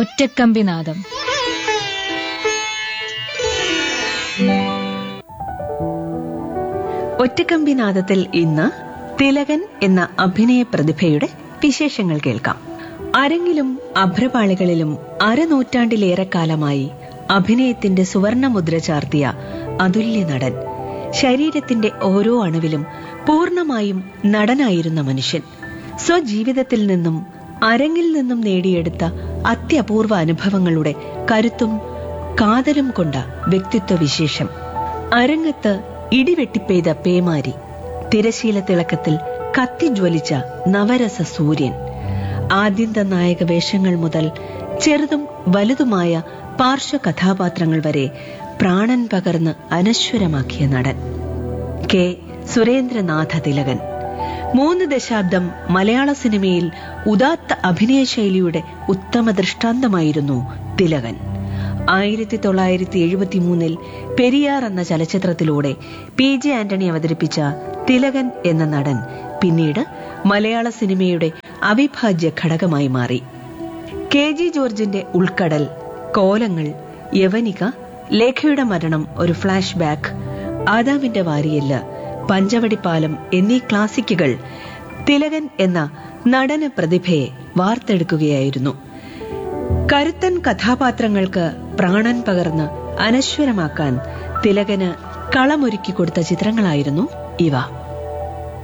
ഒറ്റക്കമ്പിനാദം ഒറ്റക്കമ്പിനാദത്തിൽ ഇന്ന് തിലകൻ എന്ന അഭിനയ പ്രതിഭയുടെ വിശേഷങ്ങൾ കേൾക്കാം അരങ്ങിലും അഭ്രപാളികളിലും അരനൂറ്റാണ്ടിലേറെ കാലമായി അഭിനയത്തിന്റെ സുവർണമുദ്ര ചാർത്തിയ അതുല്യ നടൻ ശരീരത്തിന്റെ ഓരോ അണുവിലും പൂർണ്ണമായും നടനായിരുന്ന മനുഷ്യൻ സ്വജീവിതത്തിൽ നിന്നും അരങ്ങിൽ നിന്നും നേടിയെടുത്ത അത്യപൂർവ അനുഭവങ്ങളുടെ കരുത്തും കാതലും കൊണ്ട വ്യക്തിത്വ വിശേഷം അരങ്ങത്ത് ഇടിവെട്ടിപ്പെയ്ത പേമാരി തിരശീല തിളക്കത്തിൽ കത്തിജ്വലിച്ച നവരസ സൂര്യൻ ആദ്യന്ത നായക വേഷങ്ങൾ മുതൽ ചെറുതും വലുതുമായ പാർശ്വ കഥാപാത്രങ്ങൾ വരെ പ്രാണൻ പകർന്ന് അനശ്വരമാക്കിയ നടൻ കെ സുരേന്ദ്രനാഥ തിലകൻ മൂന്ന് ദശാബ്ദം മലയാള സിനിമയിൽ ഉദാത്ത അഭിനയ ശൈലിയുടെ ഉത്തമ ദൃഷ്ടാന്തമായിരുന്നു തിലകൻ ആയിരത്തി തൊള്ളായിരത്തി എഴുപത്തി മൂന്നിൽ പെരിയാർ എന്ന ചലച്ചിത്രത്തിലൂടെ പി ജെ ആന്റണി അവതരിപ്പിച്ച തിലകൻ എന്ന നടൻ പിന്നീട് മലയാള സിനിമയുടെ അവിഭാജ്യ ഘടകമായി മാറി കെ ജി ജോർജിന്റെ ഉൾക്കടൽ കോലങ്ങൾ യവനിക ലേഖയുടെ മരണം ഒരു ഫ്ലാഷ് ബാക്ക് ആദാമിന്റെ വാരിയല്ല പഞ്ചവടിപ്പാലം എന്നീ ക്ലാസിക്കുകൾ തിലകൻ എന്ന നടന പ്രതിഭയെ വാർത്തെടുക്കുകയായിരുന്നു കരുത്തൻ കഥാപാത്രങ്ങൾക്ക് പ്രാണൻ പകർന്ന് അനശ്വരമാക്കാൻ തിലകന് കളമൊരുക്കി കൊടുത്ത ചിത്രങ്ങളായിരുന്നു ഇവ